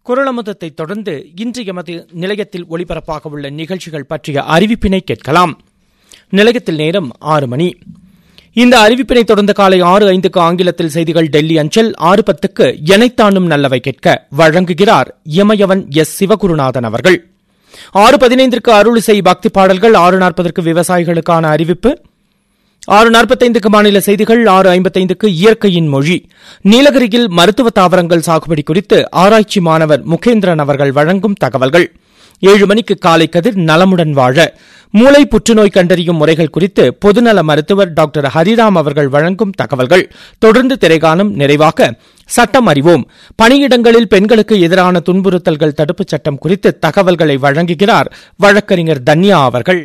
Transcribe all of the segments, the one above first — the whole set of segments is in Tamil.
குரலமுதத்தை தொடர்ந்து இன்று எமது நிலையத்தில் ஒளிபரப்பாக உள்ள நிகழ்ச்சிகள் பற்றிய அறிவிப்பினை கேட்கலாம் நிலையத்தில் நேரம் ஆறு மணி இந்த அறிவிப்பினை தொடர்ந்து காலை ஆறு ஐந்துக்கு ஆங்கிலத்தில் செய்திகள் டெல்லி அஞ்சல் ஆறு பத்துக்கு எனைத்தாண்டும் நல்லவை கேட்க வழங்குகிறார் இமயவன் எஸ் சிவகுருநாதன் அவர்கள் ஆறு பதினைந்திற்கு அருளிசை பக்தி பாடல்கள் ஆறு நாற்பதற்கு விவசாயிகளுக்கான அறிவிப்பு ஆறு நாற்பத்தைந்துக்கு மாநில செய்திகள் ஆறு ஐம்பத்தைந்துக்கு இயற்கையின் மொழி நீலகிரியில் மருத்துவ தாவரங்கள் சாகுபடி குறித்து ஆராய்ச்சி மாணவர் முகேந்திரன் அவர்கள் வழங்கும் தகவல்கள் ஏழு மணிக்கு காலை கதிர் நலமுடன் வாழ மூளை புற்றுநோய் கண்டறியும் முறைகள் குறித்து பொதுநல மருத்துவர் டாக்டர் ஹரிராம் அவர்கள் வழங்கும் தகவல்கள் தொடர்ந்து திரைகாலம் நிறைவாக சட்டம் அறிவோம் பணியிடங்களில் பெண்களுக்கு எதிரான துன்புறுத்தல்கள் தடுப்புச் சட்டம் குறித்து தகவல்களை வழங்குகிறார் வழக்கறிஞர் தன்யா அவர்கள்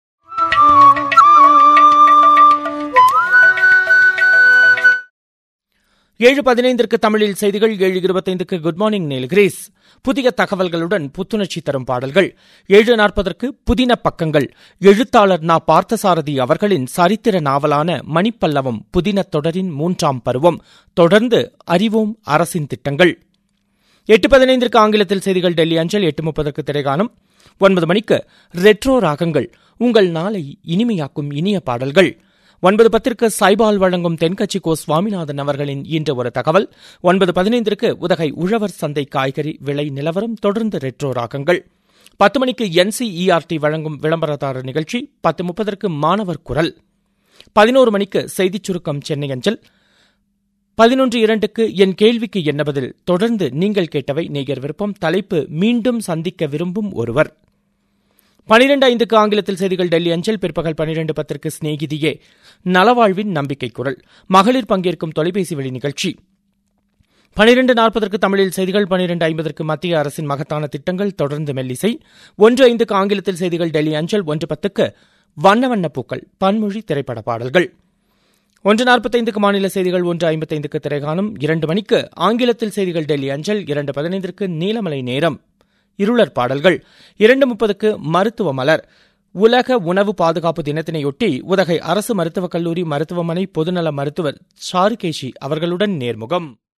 ஏழு பதினைந்திற்கு தமிழில் செய்திகள் ஏழு இருபத்தைந்துக்கு குட் மார்னிங் நீலகிரீஸ் புதிய தகவல்களுடன் புத்துணர்ச்சி தரும் பாடல்கள் ஏழு நாற்பதற்கு புதின பக்கங்கள் எழுத்தாளர் நா பார்த்தசாரதி அவர்களின் சரித்திர நாவலான மணிப்பல்லவம் புதின தொடரின் மூன்றாம் பருவம் தொடர்ந்து அறிவோம் அரசின் திட்டங்கள் எட்டு பதினைந்திற்கு ஆங்கிலத்தில் செய்திகள் டெல்லி அஞ்சல் எட்டு முப்பதற்கு திரைகாணும் ஒன்பது மணிக்கு ரெட்ரோ ராகங்கள் உங்கள் நாளை இனிமையாக்கும் இனிய பாடல்கள் ஒன்பது பத்திற்கு சைபால் வழங்கும் தென்கட்சி கோ சுவாமிநாதன் அவர்களின் இன்று ஒரு தகவல் ஒன்பது பதினைந்திற்கு உதகை உழவர் சந்தை காய்கறி விலை நிலவரம் தொடர்ந்து ரெட்ரோ ராகங்கள் பத்து மணிக்கு என்சிஇஆர்டி வழங்கும் விளம்பரதாரர் நிகழ்ச்சி பத்து முப்பதற்கு மாணவர் குரல் பதினோரு மணிக்கு செய்திச் சுருக்கம் சென்னை அஞ்சல் பதினொன்று இரண்டுக்கு என் கேள்விக்கு என்ன பதில் தொடர்ந்து நீங்கள் கேட்டவை நேயர் விருப்பம் தலைப்பு மீண்டும் சந்திக்க விரும்பும் ஒருவர் பனிரெண்டு ஐந்துக்கு ஆங்கிலத்தில் செய்திகள் டெல்லி அஞ்சல் பிற்பகல் பனிரெண்டு பத்திற்கு சிநேகிதியே நலவாழ்வின் நம்பிக்கை குரல் மகளிர் பங்கேற்கும் தொலைபேசி வழி நிகழ்ச்சி பனிரெண்டு நாற்பதற்கு தமிழில் செய்திகள் பனிரெண்டு ஐம்பதற்கு மத்திய அரசின் மகத்தான திட்டங்கள் தொடர்ந்து மெல்லிசை ஒன்று ஐந்துக்கு ஆங்கிலத்தில் செய்திகள் டெல்லி அஞ்சல் ஒன்று பத்துக்கு வண்ண வண்ண பூக்கள் பன்மொழி திரைப்பட பாடல்கள் ஒன்று நாற்பத்தைந்துக்கு மாநில செய்திகள் ஒன்று ஐம்பத்தைந்துக்கு திரைகாணும் இரண்டு மணிக்கு ஆங்கிலத்தில் செய்திகள் டெல்லி அஞ்சல் இரண்டு பதினைந்திற்கு நீலமலை நேரம் இருளர் பாடல்கள் இரண்டு முப்பதுக்கு மருத்துவ மலர் உலக உணவு பாதுகாப்பு தினத்தினையொட்டி உதகை அரசு மருத்துவக் கல்லூரி மருத்துவமனை பொதுநல மருத்துவர் சாருகேஷி அவர்களுடன் நேர்முகம்